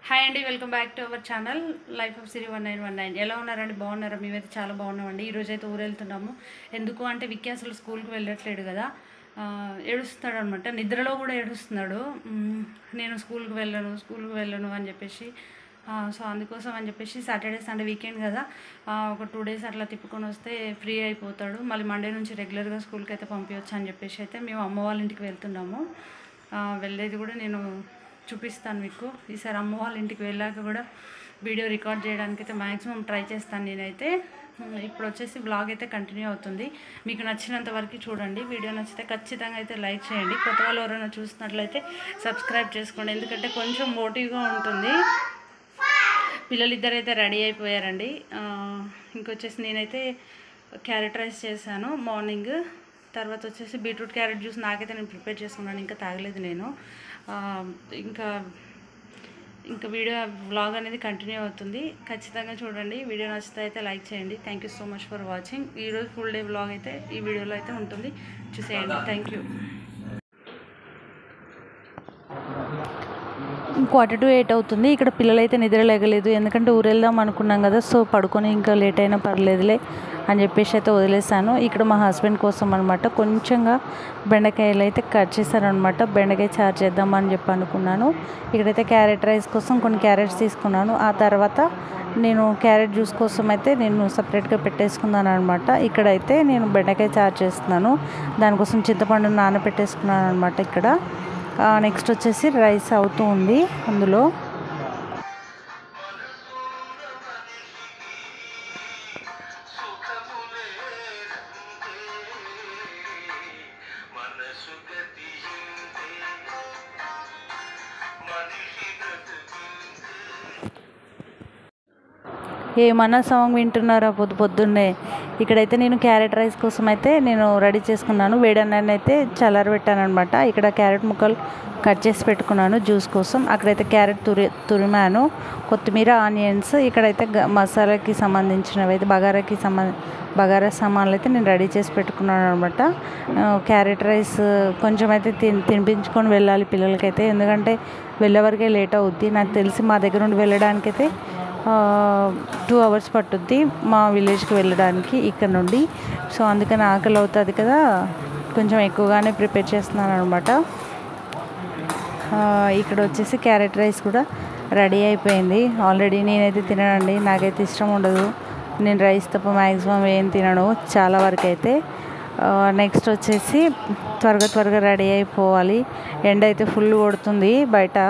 hi అండి welcome back to our channel life of Siri one nine one nine ఎలా ఉన్నారండి బాగున్నారా మేమైతే చాలా బాగున్నామండి ఈరోజు అయితే ఊరు వెళ్తున్నాము ఎందుకు అంటే విక్కీ అసలు స్కూల్కి వెళ్ళట్లేడు కదా ఆ, ఏడుస్తాడు అనమాట నిద్రలో కూడా ఏడుస్తున్నాడు మ్, నేను స్కూల్కి వెళ్ళను స్కూల్కి వెళ్ళను అని చెప్పేసి ఆ, సో అందుకోసం అని చెప్పేసి సాటర్డే సండే వీకెండ్ కదా ఆ, ఒక టూ డేస్ అట్లా తిప్పుకొని వస్తే ఫ్రీ అయిపోతాడు మళ్ళీ మండే నుంచి రెగ్యులర్గా స్కూల్కి అయితే పంపించవచ్చు అని చెప్పేసి అయితే మేము అమ్మ వాళ్ళ ఇంటికి వెళ్తున్నాము ఆ, వెళ్ళేది కూడా నేను చూపిస్తాను మీకు ఈసారి అమ్మ వాళ్ళ ఇంటికి వెళ్ళాక కూడా వీడియో రికార్డ్ చేయడానికి అయితే మ్యాక్సిమం ట్రై చేస్తాను నేనైతే ఉమ్, ఇప్పుడు వచ్చేసి బ్లాగ్ అయితే కంటిన్యూ అవుతుంది మీకు నచ్చినంత వరకు చూడండి వీడియో నచ్చితే ఖచ్చితంగా అయితే లైక్ చేయండి కొత్త వాళ్ళు ఎవరైనా చూసినట్లయితే సబ్స్క్రైబ్ చేసుకోండి ఎందుకంటే కొంచెం మోటివ్గా ఉంటుంది పిల్లలు ఇద్దరైతే రెడీ అయిపోయారండి ఆ, ఇంకొచ్చేసి నేనైతే క్యారెట్ రైస్ చేశాను మార్నింగ్ తర్వాత వచ్చేసి బీట్రూట్ క్యారెట్ జ్యూస్ నాకైతే నేను ప్రిపేర్ చేసుకున్నాను ఇంకా తాగలేదు నేను ఆ, ఇంకా ఇంకా వీడియో వ్లాగ్ అనేది కంటిన్యూ అవుతుంది ఖచ్చితంగా చూడండి వీడియో నచ్చితే అయితే లైక్ చేయండి thank you so much for watching ఈరోజు ఫుల్ డే వ్లాగ్ అయితే ఈ వీడియోలో అయితే ఉంటుంది చూసేయండి thank you quarter to eight అవుతుంది ఇక్కడ పిల్లలు అయితే నిద్ర లేగలేదు ఎందుకంటే ఊరు వెళ్దాం అనుకున్నాం కదా సో పడుకొని ఇంకా లేట్ అయినా పర్లేదులే అని చెప్పేసి అయితే వదిలేసాను ఇక్కడ మా హస్బెండ్ కోసం అనమాట కొంచెంగా బెండకాయలు అయితే కట్ చేశారనమాట బెండకాయ చారు చేద్దామని చెప్పి అనుకున్నాను ఇక్కడైతే క్యారెట్ రైస్ కోసం కొన్ని క్యారెట్స్ తీసుకున్నాను ఆ తర్వాత నేను క్యారెట్ జ్యూస్ కోసం అయితే నేను సపరేట్గా పెట్టేసుకున్నాను అనమాట ఇక్కడైతే నేను బెండకాయ చారు చేస్తున్నాను దానికోసం చింతపండు నానబెట్టేసుకున్నాను అనమాట ఇక్కడ నెక్స్ట్ వచ్చేసి రైస్ అవుతూ ఉంది అందులో మనసు గతించే మనిషి బ్రతుకుంటే ఏమన్నా సాంగ్ వింటున్నారా పొద్దు పొద్దున్నే ఇక్కడైతే నేను క్యారెట్ రైస్ కోసం అయితే నేను రెడీ చేసుకున్నాను వేడన్నాన్ని అయితే చల్లారబెట్టాను అనమాట ఇక్కడ క్యారెట్ ముక్కలు కట్ చేసి పెట్టుకున్నాను జ్యూస్ కోసం అక్కడైతే క్యారెట్ తురి తురిమాను కొత్తిమీర ఆనియన్స్ ఇక్కడైతే గ- మసాలాకి సంబంధించినవి అయితే బగారాకి సంబంధ బగారా సామాన్లు అయితే నేను రెడీ చేసి పెట్టుకున్నాను అనమాట క్యారెట్ రైస్ కొంచెం అయితే తిన్ తినిపించుకొని వెళ్ళాలి పిల్లలకైతే ఎందుకంటే వెళ్ళే వరకే లేట్ అవుద్ది నాకు తెలిసి మా దగ్గర నుండి వెళ్ళడానికైతే టూ అవర్స్ పట్టుద్ది మా విలేజ్కి వెళ్ళడానికి ఇక్కడ నుండి సో అందుకని ఆకలి అవుతుంది కదా కొంచెం ఎక్కువగానే ప్రిపేర్ చేస్తున్నాను అనమాట ఇక్కడ వచ్చేసి క్యారెట్ రైస్ కూడా రెడీ అయిపోయింది ఆల్రెడీ నేనైతే తిననండి నాకైతే ఇష్టం ఉండదు నేను రైస్ తప్ప మ్యాక్సిమం ఏం తినను చాలా వరకు అయితే నెక్స్ట్ వచ్చేసి త్వరగా త్వరగా రెడీ అయిపోవాలి ఎండ అయితే ఫుల్ కొడుతుంది బయట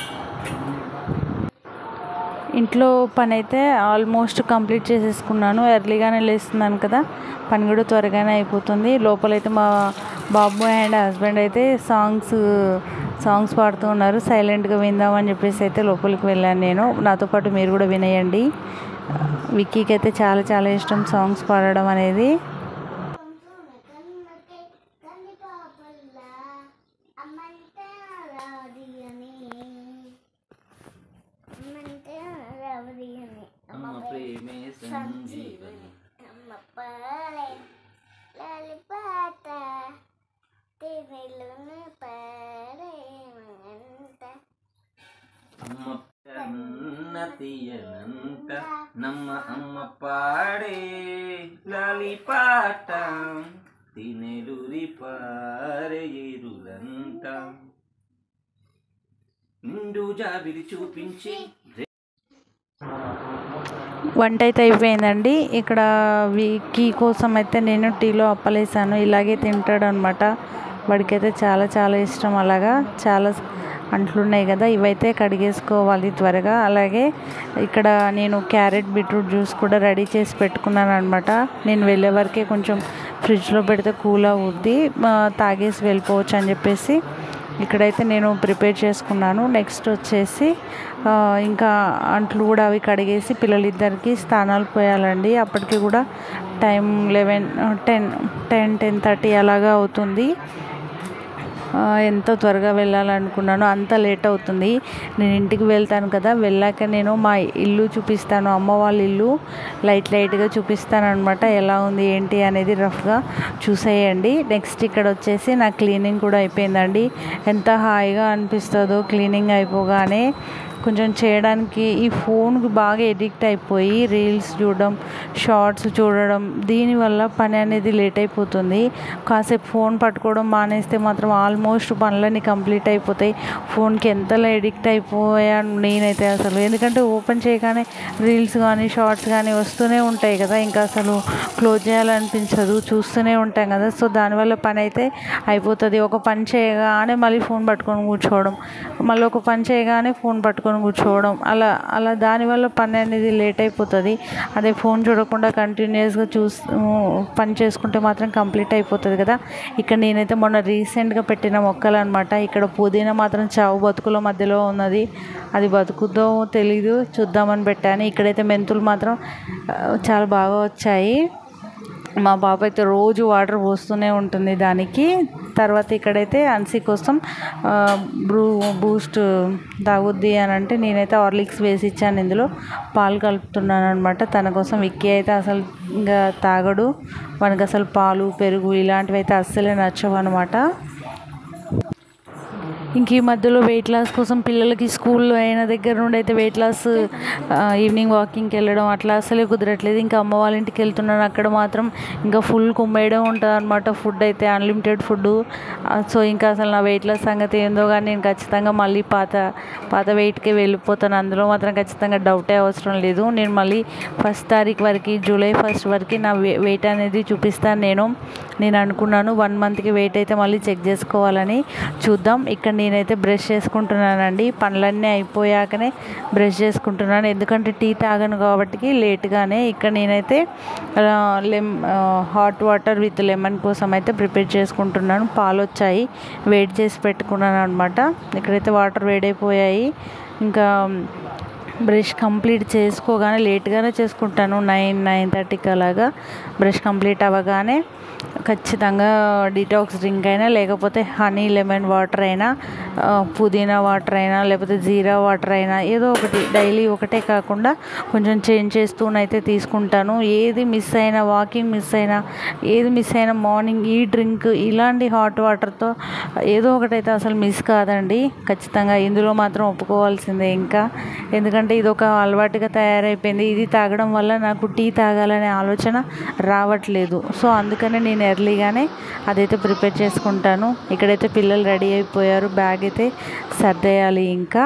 ఇంట్లో పని అయితే ఆల్మోస్ట్ కంప్లీట్ చేసేసుకున్నాను ఎర్లీగానే లేస్తున్నాను కదా పని కూడా త్వరగానే అయిపోతుంది లోపలైతే మా బాబు అండ్ హస్బెండ్ అయితే సాంగ్స్ సాంగ్స్ పాడుతూ ఉన్నారు సైలెంట్గా విందామని చెప్పేసి అయితే లోపలికి వెళ్ళాను నేను నాతో పాటు మీరు కూడా వినేయండి విక్కీకి అయితే చాలా చాలా ఇష్టం సాంగ్స్ పాడడం అనేది కన్నకే కన్ని పాపల్లా అమ్మంటే రావది అని అమ్మంటే రావది అని అమ్మ ప్రేమే సంజీవని అమ్మ పాలే లాలిపాట తిరిలోనే పాడేమంట అమ్మ కన్న తీయనంట నమ్మ అమ్మ పాడే లాలి పాట తినెలురి పారే ఎరులంట నిండు జాబిలి చూపించి వంట అయితే అయిపోయిందండి ఇక్కడ విక్కీ కోసం అయితే నేను టీలో అప్పలేసాను ఇలాగే తింటాడు అనమాట వాడికైతే చాలా చాలా ఇష్టం అలాగా చాలా అంట్లున్నాయి కదా ఇవైతే కడిగేసుకోవాలి త్వరగా అలాగే ఇక్కడ నేను క్యారెట్ బీట్రూట్ జ్యూస్ కూడా రెడీ చేసి పెట్టుకున్నాను అనమాట నేను వెళ్ళే వరకే కొంచెం ఫ్రిడ్జ్లో పెడితే కూల్ అవుద్ది ఆ, తాగేసి వెళ్ళిపోవచ్చు అని చెప్పేసి ఇక్కడైతే నేను ప్రిపేర్ చేసుకున్నాను నెక్స్ట్ వచ్చేసి ఆ, ఇంకా అంట్లు కూడా అవి కడిగేసి పిల్లలిద్దరికి స్నానాలు పోయాలండి అప్పటికి కూడా time eleven ten ten ten thirty అలాగా అవుతుంది ఆ, ఎంతో త్వరగా వెళ్ళాలనుకున్నాను అంత లేట్ అవుతుంది నేను ఇంటికి వెళ్తాను కదా వెళ్ళాక నేను మా ఇల్లు చూపిస్తాను అమ్మ వాళ్ళ ఇల్లు లైట్ లైట్గా చూపిస్తాను అనమాట ఎలా ఉంది ఏంటి అనేది రఫ్గా చూసేయండి నెక్స్ట్ ఇక్కడ వచ్చేసి నా క్లీనింగ్ కూడా అయిపోయిందండి ఎంత హాయిగా అనిపిస్తుందో క్లీనింగ్ అయిపోగానే కొంచెం చేయడానికి ఈ ఫోన్కి బాగా ఎడిక్ట్ అయిపోయి రీల్స్ చూడడం షార్ట్స్ చూడడం దీనివల్ల పని అనేది లేట్ అయిపోతుంది కాసేపు ఫోన్ పట్టుకోవడం మానేస్తే మాత్రం ఆల్మోస్ట్ పనులన్నీ కంప్లీట్ అయిపోతాయి ఫోన్కి ఎంతలా ఎడిక్ట్ అయిపోయాను నేనైతే అసలు ఎందుకంటే ఓపెన్ చేయగానే రీల్స్ కానీ షార్ట్స్ కానీ వస్తూనే ఉంటాయి కదా ఇంకా అసలు క్లోజ్ చేయాలనిపించదు చూస్తూనే ఉంటాం కదా సో దానివల్ల పని అయితే అయిపోతుంది ఒక పని చేయగానే మళ్ళీ ఫోన్ పట్టుకొని కూర్చోవడం మళ్ళీ ఒక పని చేయగానే ఫోన్ పట్టుకొని కూర్చోవడం అలా అలా దానివల్ల పని అనేది లేట్ అయిపోతుంది అదే ఫోన్ చూడకుండా కంటిన్యూస్గా చూస్ పని చేసుకుంటే మాత్రం కంప్లీట్ అయిపోతుంది కదా ఇక్కడ నేనైతే మొన్న రీసెంట్గా పెట్టిన మొక్కలు అనమాట ఇక్కడ పుదీనా మాత్రం చావు బతుకుల మధ్యలో ఉన్నది అది బతుకుద్దో తెలీదు చూద్దామని పెట్టాను ఇక్కడైతే మెంతులు మాత్రం ఆ, చాలా బాగా వచ్చాయి మా పాప అయితే రోజు వాటర్ పోస్తూనే ఉంటుంది దానికి తర్వాత ఇక్కడైతే అన్సీ కోసం ఆ, బ్రూ బూస్ట్ తాగుద్ది అని అంటే నేనైతే హార్లిక్స్ వేసి ఇచ్చాను ఇందులో పాలు కలుపుతున్నాను అనమాట తన కోసం విక్కీ అయితే అసలు ఇంకా తాగడు మనకు అసలు పాలు పెరుగు ఇలాంటివి అయితే అస్సలే నచ్చవు అనమాట ఇంక ఈ మధ్యలో వెయిట్ లాస్ కోసం పిల్లలకి స్కూల్లో అయిన దగ్గర నుండి అయితే వెయిట్ లాస్ ఈవినింగ్ వాకింగ్కి వెళ్ళడం అట్లా అసలే కుదరట్లేదు ఇంకా అమ్మ వాళ్ళ ఇంటికి వెళ్తున్నాను అక్కడ మాత్రం ఇంకా ఫుల్ కుమ్మేయడం ఉంటుంది అనమాట ఫుడ్ అయితే అన్లిమిటెడ్ ఫుడ్ సో ఇంకా అసలు నా వెయిట్ లాస్ సంగతి ఏందో కానీ నేను ఖచ్చితంగా మళ్ళీ పాత పాత వెయిట్కే వెళ్ళిపోతాను అందులో మాత్రం ఖచ్చితంగా డౌటే అవసరం లేదు నేను మళ్ళీ ఫస్ట్ తారీఖు వరకు జూలై ఫస్ట్ వరకు నా వెయిట్ అనేది చూపిస్తాను నేను నేను అనుకున్నాను వన్ మంత్కి వెయిట్ అయితే మళ్ళీ చెక్ చేసుకోవాలని చూద్దాం ఇక్కడ నేనైతే బ్రష్ చేసుకుంటున్నానండి పనులన్నీ అయిపోయాకనే బ్రష్ చేసుకుంటున్నాను ఎందుకంటే టీ తాగను కాబట్టి లేట్గానే ఇక్కడ నేనైతే ఆ, లెమ్ హాట్ వాటర్ విత్ లెమన్ కోసం అయితే ప్రిపేర్ చేసుకుంటున్నాను పాలు వచ్చాయి వేడి చేసి పెట్టుకున్నాను అనమాట ఇక్కడైతే వాటర్ వేడైపోయాయి ఇంకా బ్రష్ కంప్లీట్ చేసుకోగానే లేట్గానే చేసుకుంటాను నైన్ నైన్ థర్టీకి అలాగా బ్రష్ కంప్లీట్ అవ్వగానే ఖచ్చితంగా డిటాక్స్ డ్రింక్ అయినా లేకపోతే హనీ లెమన్ వాటర్ అయినా ఆ, పుదీనా వాటర్ అయినా లేకపోతే జీరా వాటర్ అయినా ఏదో ఒకటి డైలీ ఒకటే కాకుండా కొంచెం చేంజ్ చేస్తూనైతే తీసుకుంటాను ఏది మిస్ అయినా వాకింగ్ మిస్ అయినా ఏది మిస్ అయినా మార్నింగ్ ఈ డ్రింక్ ఇలాంటి హాట్ వాటర్తో ఏదో ఒకటైతే అసలు మిస్ కాదండి ఖచ్చితంగా ఇందులో మాత్రం ఒప్పుకోవాల్సిందే ఇంకా ఎందుకంటే ఇది ఒక అలవాటుగా తయారైపోయింది ఇది తాగడం వల్ల నాకు టీ తాగాలనే ఆలోచన రావట్లేదు సో అందుకనే నేను ఎర్లీగానే అదైతే ప్రిపేర్ చేసుకుంటాను ఇక్కడైతే పిల్లలు రెడీ అయిపోయారు బ్యాగ్ అయితే సర్దేయాలి ఇంకా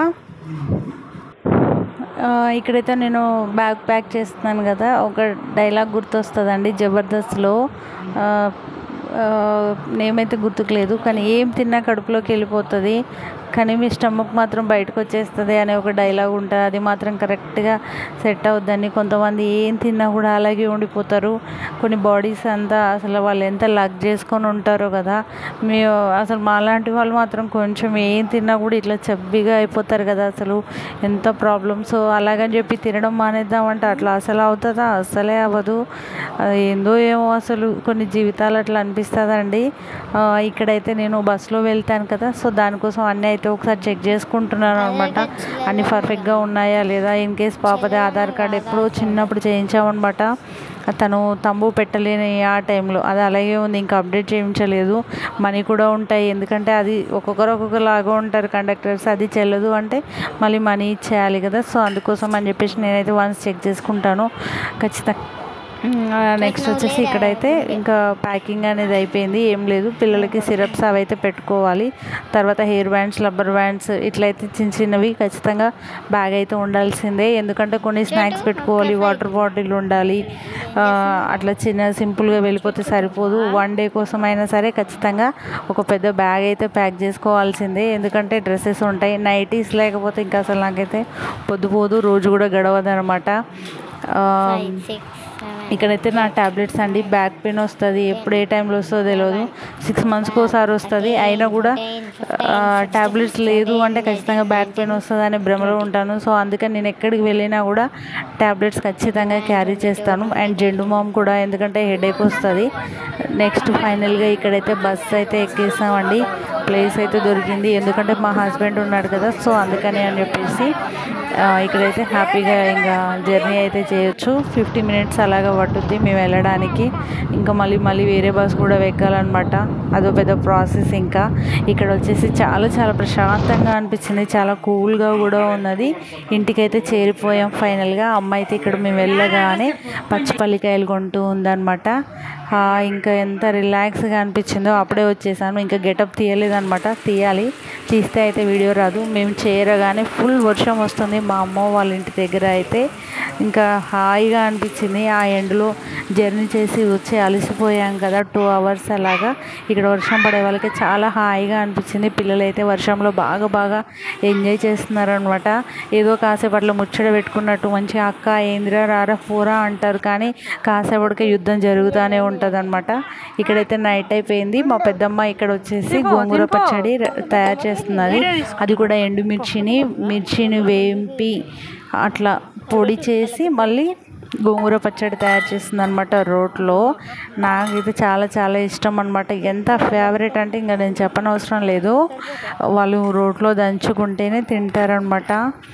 ఆ, ఇక్కడైతే నేను బ్యాగ్ ప్యాక్ చేస్తున్నాను కదా ఒక డైలాగ్ గుర్తొస్తుందండి జబర్దస్త్లో ఆ, ఆ, నేమ్ అయితే గుర్తుకులేదు కానీ ఏం తిన్నా కడుపులోకి వెళ్ళిపోతుంది కానీ మీ స్టమక్ మాత్రం బయటకు వచ్చేస్తుంది అనే ఒక డైలాగ్ ఉంటుంది అది మాత్రం కరెక్ట్గా సెట్ అవుద్దని కొంతమంది ఏం తిన్నా కూడా అలాగే ఉండిపోతారు కొన్ని బాడీస్ అంతా అసలు వాళ్ళు ఎంత లక్ చేసుకొని ఉంటారో కదా మీ అసలు మాలాంటి వాళ్ళు మాత్రం కొంచెం ఏం తిన్నా కూడా ఇట్లా చబ్బిగా అయిపోతారు కదా అసలు ఎంత ప్రాబ్లమ్ సో అలాగని చెప్పి తినడం మానేద్దామంటే అట్లా అసలు అవుతుందా అసలే అవ్వదు అది ఏందో ఏమో అసలు కొన్ని జీవితాలు అట్లా అనిపిస్తుందండి ఆ, ఇక్కడైతే నేను బస్సులో వెళ్తాను కదా సో దానికోసం అన్నీ అయితే ఒకసారి చెక్ చేసుకుంటున్నాను అనమాట అన్ని పర్ఫెక్ట్గా ఉన్నాయా లేదా ఇన్ కేస్ పాపది ఆధార్ కార్డ్ ఎప్పుడో చిన్నప్పుడు చేయించామన్నమాట తను తంబు పెట్టలేని ఆ టైంలో అది అలాగే ఉంది ఇంకా అప్డేట్ చేయించలేదు మనీ కూడా ఉంటాయి ఎందుకంటే అది ఒక్కొక్కరు ఒక్కొక్కలాగా ఉంటారు కండక్టర్స్ అది చెల్లదు అంటే మళ్ళీ మనీ ఇచ్చేయాలి కదా సో అందుకోసం అని చెప్పేసి నేనైతే వన్స్ చెక్ చేసుకుంటాను ఖచ్చితంగా నెక్స్ట్ వచ్చేసి ఇక్కడైతే ఇంకా ప్యాకింగ్ అనేది అయిపోయింది ఏం లేదు పిల్లలకి సిరప్స్ అవి అయితే పెట్టుకోవాలి తర్వాత హెయిర్ బ్యాండ్స్ రబ్బర్ బ్యాండ్స్ ఇట్లయితే చిన్న చిన్నవి ఖచ్చితంగా బ్యాగ్ అయితే ఉండాల్సిందే ఎందుకంటే కొన్ని స్నాక్స్ పెట్టుకోవాలి వాటర్ బాటిల్ ఉండాలి ఆ, అట్లా చిన్న సింపుల్గా వెళ్ళిపోతే సరిపోదు వన్ డే కోసం అయినా సరే ఖచ్చితంగా ఒక పెద్ద బ్యాగ్ అయితే ప్యాక్ చేసుకోవాల్సిందే ఎందుకంటే డ్రెస్సెస్ ఉంటాయి నైటీస్ లేకపోతే ఇంకా అసలు నాకైతే పొద్దు పోదు రోజు కూడా గడవదు అనమాట సిక్స్ సెవెన్ ఇక్కడైతే నా ట్యాబ్లెట్స్ అండి బ్యాక్ పెయిన్ వస్తుంది ఎప్పుడు ఏ టైంలో వస్తుందో తెలియదు సిక్స్ మంత్స్కి ఒకసారి వస్తుంది అయినా కూడా ట్యాబ్లెట్స్ లేదు అంటే ఖచ్చితంగా బ్యాక్ పెయిన్ వస్తుంది అనే భ్రమలో ఉంటాను సో అందుకని నేను ఎక్కడికి వెళ్ళినా కూడా ట్యాబ్లెట్స్ ఖచ్చితంగా క్యారీ చేస్తాను అండ్ జెండు మామ్ కూడా ఎందుకంటే హెడేక్ వస్తుంది నెక్స్ట్ ఫైనల్గా ఇక్కడైతే బస్ అయితే ఎక్కేసామండి ప్లేస్ అయితే దొరికింది ఎందుకంటే మా హస్బెండ్ ఉన్నాడు కదా సో అందుకని అని చెప్పేసి ఆ, ఇక్కడైతే హ్యాపీగా ఇంకా జర్నీ అయితే చేయొచ్చు ఫిఫ్టీ మినిట్స్ అలాగా పట్టుద్ది మేము వెళ్ళడానికి ఇంకా మళ్ళీ మళ్ళీ వేరే బస్ కూడా ఎక్కాలన్నమాట అదో పెద్ద ప్రాసెస్ ఇంకా ఇక్కడ వచ్చేసి చాలా చాలా ప్రశాంతంగా అనిపించింది చాలా కూల్గా కూడా ఉన్నది ఇంటికైతే చేరిపోయాం ఫైనల్గా అమ్మ అయితే ఇక్కడ మేము వెళ్ళగానే పచ్చిపల్లికాయలు కొంటూ ఉందన్నమాట ఆ, ఇంకా ఎంత రిలాక్స్గా అనిపించిందో అప్పుడే వచ్చేసాను ఇంకా గెటప్ తీయలేదన్నమాట తీయాలి తీస్తే అయితే వీడియో రాదు మేము చేరగానే ఫుల్ వర్షం వస్తుంది మా అమ్మ వాళ్ళ ఇంటి దగ్గర అయితే ఇంకా హాయిగా అనిపించింది ఆ ఎండలో జర్నీ చేసి వచ్చి అలసిపోయాం కదా టూ అవర్స్ అలాగా ఇక్కడ వర్షం పడే వాళ్ళకి చాలా హాయిగా అనిపించింది పిల్లలు అయితే వర్షంలో బాగా బాగా ఎంజాయ్ చేస్తున్నారనమాట ఏదో కాసేపట్లో ముచ్చట పెట్టుకున్నట్టు మంచి అక్క ఏందిరా రారా పోరా అంటారు కానీ కాసేపటికే యుద్ధం జరుగుతూనే ఉంటుంది అనమాట ఇక్కడైతే నైట్ అయిపోయింది మా పెద్దమ్మ ఇక్కడ వచ్చేసి గోంగూర పచ్చడి ర- తయారు చేస్తున్నది అది కూడా ఎండుమిర్చిని మిర్చిని వేంపి అట్లా పొడి చేసి మళ్ళీ గోంగూర పచ్చడి తయారు చేస్తుంది అనమాట రోట్లో నాకైతే చాలా చాలా ఇష్టం అనమాట ఎంత ఫేవరెట్ అంటే ఇంకా నేను చెప్పనవసరం లేదు వాళ్ళు రోట్లో దంచుకుంటేనే తింటారనమాట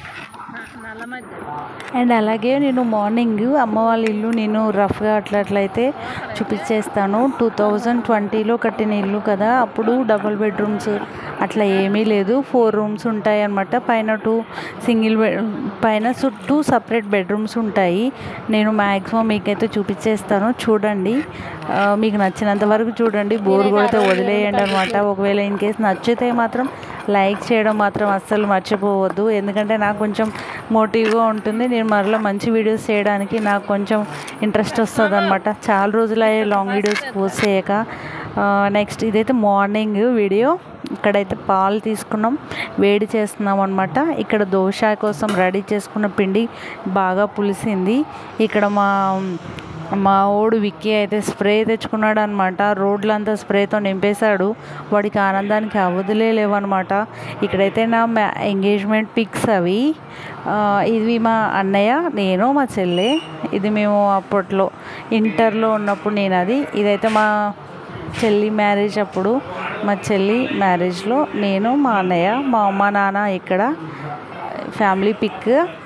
అండ్ అలాగే నేను మార్నింగ్ అమ్మ వాళ్ళ ఇల్లు నేను రఫ్గా అట్లా అట్లయితే చూపించేస్తాను టూ థౌజండ్ ట్వంటీలో కట్టిన ఇల్లు కదా అప్పుడు డబుల్ బెడ్రూమ్స్ అట్లా ఏమీ లేదు ఫోర్ రూమ్స్ ఉంటాయి అన్నమాట పైన టూ సింగిల్ బెడ్ పైన టూ సపరేట్ బెడ్రూమ్స్ ఉంటాయి నేను మ్యాక్సిమం మీకైతే చూపించేస్తాను చూడండి ఆ, మీకు నచ్చినంత వరకు చూడండి బోర్ కొడితే వదిలేయండి అనమాట ఒకవేళ ఇన్ కేస్ నచ్చితే మాత్రం లైక్ చేయడం మాత్రం అస్సలు మర్చిపోవద్దు ఎందుకంటే నాకు కొంచెం మోటివ్గా ఉంటుంది నేను మరలా మంచి వీడియోస్ చేయడానికి నాకు కొంచెం ఇంట్రెస్ట్ వస్తుంది అనమాట చాలా రోజులు అయ్యే లాంగ్ వీడియోస్ పోస్ట్ చేయక నెక్స్ట్ ఇదైతే మార్నింగ్ వీడియో ఇక్కడైతే పాలు తీసుకున్నాం వేడి చేస్తున్నాం అనమాట ఇక్కడ దోశ కోసం రెడీ చేసుకున్న పిండి బాగా పులిసింది ఇక్కడ మా మా ఓడు విక్కీ అయితే స్ప్రే తెచ్చుకున్నాడు అనమాట రోడ్లంతా స్ప్రేతో నింపేశాడు వాడికి ఆనందానికి అవధులే లేవన్నమాట ఇక్కడైతే నా మ్యా ఎంగేజ్మెంట్ పిక్స్ అవి ఆ, ఇవి మా అన్నయ్య నేను మా చెల్లె ఇది మేము అప్పట్లో ఇంటర్లో ఉన్నప్పుడు నేను అది ఇదైతే మా చెల్లి మ్యారేజ్ అప్పుడు మా చెల్లి మ్యారేజ్లో నేను మా అన్నయ్య మా అమ్మ నాన్న ఇక్కడ ఫ్యామిలీ పిక్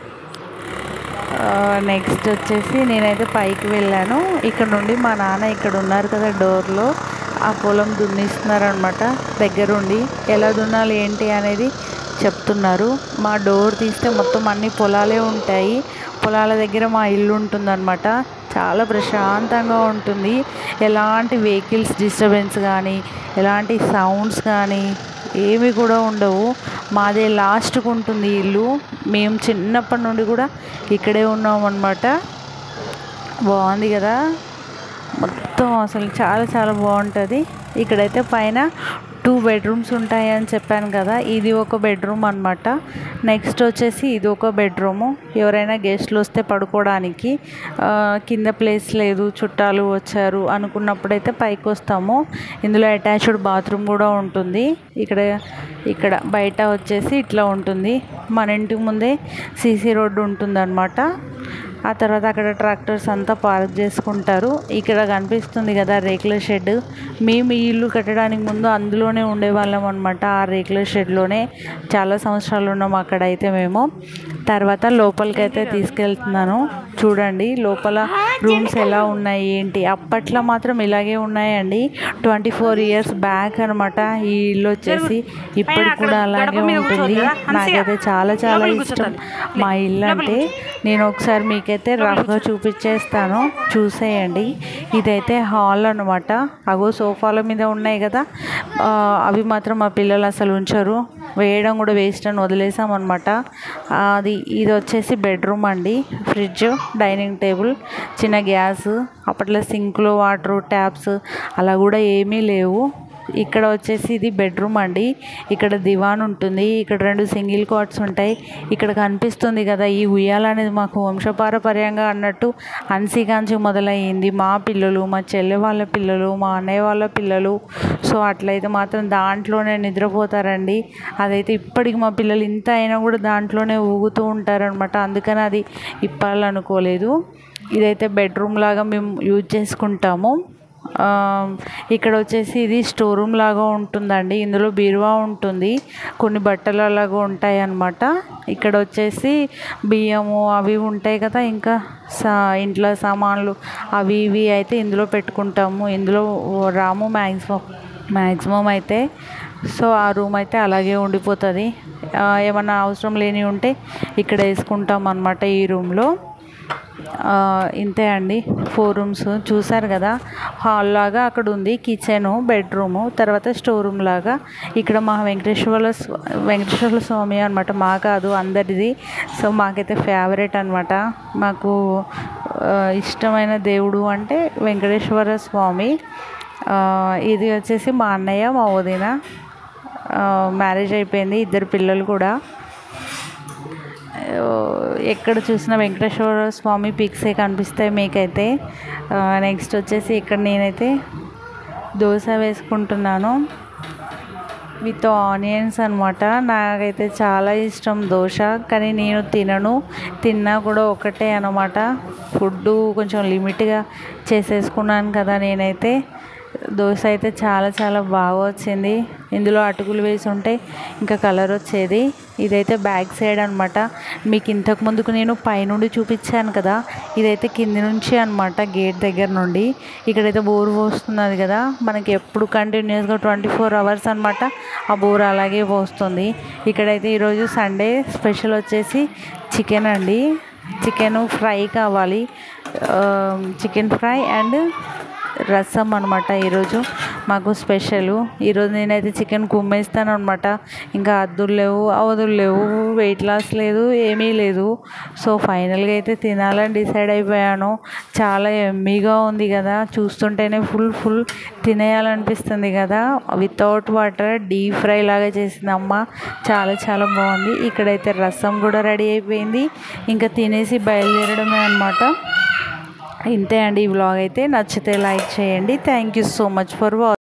నెక్స్ట్ వచ్చేసి నేనైతే పైకి వెళ్ళాను ఇక్కడ నుండి మా నాన్న ఇక్కడ ఉన్నారు కదా డోర్లో ఆ పొలం దున్నిస్తున్నారనమాట దగ్గరుండి ఎలా దున్నాలి ఏంటి అనేది చెప్తున్నారు మా డోర్ తీస్తే మొత్తం అన్ని పొలాలే ఉంటాయి పొలాల దగ్గర మా ఇల్లు ఉంటుందన్నమాట చాలా ప్రశాంతంగా ఉంటుంది ఎలాంటి వెహికల్స్ డిస్టర్బెన్స్ కానీ ఎలాంటి సౌండ్స్ కానీ ఏమి కూడా ఉండవు మాదే లాస్ట్కు ఉంటుంది ఈ ఇల్లు మేము చిన్నప్పటి నుండి కూడా ఇక్కడే ఉన్నాం అనమాట బాగుంది కదా మొత్తం అసలు చాలా చాలా బాగుంటుంది ఇక్కడైతే పైన టూ బెడ్రూమ్స్ ఉంటాయి అని చెప్పాను కదా ఇది ఒక బెడ్రూమ్ అనమాట నెక్స్ట్ వచ్చేసి ఇది ఒక బెడ్రూము ఎవరైనా గెస్ట్లు వస్తే పడుకోవడానికి ఆ, కింద ప్లేస్ లేదు చుట్టాలు వచ్చారు అనుకున్నప్పుడైతే పైకి వస్తాము ఇందులో అటాచ్డ్ బాత్రూమ్ కూడా ఉంటుంది ఇక్కడ ఇక్కడ బయట వచ్చేసి ఇట్లా ఉంటుంది మన ఇంటి ముందే సీసీ రోడ్డు ఉంటుందన్నమాట ఆ తర్వాత అక్కడ ట్రాక్టర్స్ అంతా పార్క్ చేసుకుంటారు ఇక్కడ కనిపిస్తుంది కదా రేకుల షెడ్ మేము ఈ ఇల్లు కట్టడానికి ముందు అందులోనే ఉండేవాళ్ళం అనమాట ఆ రేకుల షెడ్లోనే చాలా సంవత్సరాలు ఉన్నాం అక్కడ అయితే మేము తర్వాత లోపలికి అయితే తీసుకెళ్తున్నాను చూడండి లోపల రూమ్స్ ఎలా ఉన్నాయి ఏంటి అప్పట్లో మాత్రం ఇలాగే ఉన్నాయండి ట్వంటీ ఫోర్ ఇయర్స్ బ్యాక్ అనమాట ఈ ఇల్లు వచ్చేసి ఇప్పటికి కూడా అలాగే ఉంటుంది నాకైతే చాలా చాలా ఇష్టం మా ఇల్లు అంటే నేను ఒకసారి మీకైతే రఫ్గా చూపించేస్తాను చూసేయండి ఇదైతే హాల్ అనమాట అగో సోఫాల మీద ఉన్నాయి కదా ఆ, అవి మాత్రం మా పిల్లలు అసలు ఉంచరు వేయడం కూడా వేస్ట్ అని వదిలేసాం అనమాట అది ఇది వచ్చేసి బెడ్రూమ్ అండి ఫ్రిడ్జ్ డైనింగ్ టేబుల్ చిన్న గ్యాస్ అప్పట్లో సింక్లో వాటర్ ట్యాప్స్ అలా కూడా ఏమీ లేవు ఇక్కడ వచ్చేసి ఇది బెడ్రూమ్ అండి ఇక్కడ దివాన్ ఉంటుంది ఇక్కడ రెండు సింగిల్ కాట్స్ ఉంటాయి ఇక్కడ కనిపిస్తుంది కదా ఈ ఉయ్యాల అనేది మాకు వంశపారపర్యంగా అన్నట్టు అన్సిగాంచి మొదలయ్యింది మా పిల్లలు మా చెల్లె వాళ్ళ పిల్లలు మా అన్నయ్య వాళ్ళ పిల్లలు సో అట్లయితే మాత్రం దాంట్లోనే నిద్రపోతారండి అదైతే ఇప్పటికి మా పిల్లలు ఇంత అయినా కూడా దాంట్లోనే ఊగుతూ ఉంటారనమాట అందుకని అది ఇప్పాలనుకోలేదు ఇదైతే బెడ్రూమ్ లాగా మేము యూజ్ చేసుకుంటాము ఆ, ఇక్కడ వచ్చేసి ఇది స్టోర్ రూమ్ లాగా ఉంటుందండి ఇందులో బీరువా ఉంటుంది కొన్ని బట్టలు అలాగా ఉంటాయి అన్నమాట ఇక్కడ వచ్చేసి బియ్యము అవి ఉంటాయి కదా ఇంకా సా ఇంట్లో సామాన్లు అవి ఇవి అయితే ఇందులో పెట్టుకుంటాము ఇందులో రాము మ్యాక్సిమం మ్యాక్సిమం అయితే సో ఆ రూమ్ అయితే అలాగే ఉండిపోతుంది ఆ, ఏమన్నా అవసరం లేని ఉంటే ఇక్కడ వేసుకుంటాం అనమాట ఈ రూమ్లో ఆ, ఇంతే అండి ఫోర్ రూమ్స్ చూసారు కదా హాల్ లాగా అక్కడ ఉంది కిచెను బెడ్రూము తర్వాత స్టోర్ రూమ్ లాగా ఇక్కడ మా వెంకటేశ్వర స్వ- వెంకటేశ్వర స్వామి అనమాట మా కాదు అందరిది సో మాకైతే ఫేవరెట్ అనమాట మాకు ఆ, ఇష్టమైన దేవుడు అంటే వెంకటేశ్వర స్వామి ఆ, ఇది వచ్చేసి మా అన్నయ్య మా వదిన ఆ, మ్యారేజ్ అయిపోయింది ఇద్దరు పిల్లలు కూడా ఆ, ఎక్కడ చూసినా వెంకటేశ్వర స్వామి పిక్సే కనిపిస్తాయి మీకైతే ఆ, నెక్స్ట్ వచ్చేసి ఇక్కడ నేనైతే దోశ వేసుకుంటున్నాను విత్ ఆనియన్స్ అనమాట నాకైతే చాలా ఇష్టం దోశ కానీ నేను తినను తిన్నా కూడా ఒకటే అనమాట ఫుడ్ కొంచెం లిమిట్గా చేసేసుకున్నాను కదా నేనైతే దోశ అయితే చాలా చాలా బాగా వచ్చింది ఇందులో అటుకులు వేసి ఉంటే ఇంకా కలర్ వచ్చేది ఇదైతే బ్యాక్ సైడ్ అనమాట మీకు ఇంతకు ముందుకు నేను పైనుండి చూపించాను కదా ఇదైతే కింది నుంచి అనమాట గేట్ దగ్గర నుండి ఇక్కడైతే బోర్ పోస్తున్నది కదా మనకి ఎప్పుడు కంటిన్యూస్గా ట్వంటీ ఫోర్ అవర్స్ అనమాట ఆ బోర్ అలాగే పోస్తుంది ఇక్కడైతే ఈరోజు సండే స్పెషల్ వచ్చేసి చికెన్ అండి చికెన్ ఫ్రై కావాలి చికెన్ ఫ్రై అండ్ రసం అనమాట ఈరోజు మాకు స్పెషల్ ఈరోజు నేనైతే చికెన్ కుమ్మేస్తాను అనమాట ఇంకా అద్దులు లేవు అవధులు లేవు వెయిట్ లాస్ లేదు ఏమీ లేదు సో ఫైనల్గా అయితే తినాలని డిసైడ్ అయిపోయాను చాలా ఎమ్మీగా ఉంది కదా చూస్తుంటేనే ఫుల్ ఫుల్ తినేయాలనిపిస్తుంది కదా వితౌట్ వాటర్ డీప్ ఫ్రై లాగా చేసింది అమ్మ చాలా చాలా బాగుంది ఇక్కడైతే రసం కూడా రెడీ అయిపోయింది ఇంకా తినేసి బయలుదేరడమే అనమాట ఇంతే అండి ఈ వ్లాగ్ అయితే నచ్చితే లైక్ చేయండి thank you so much for watching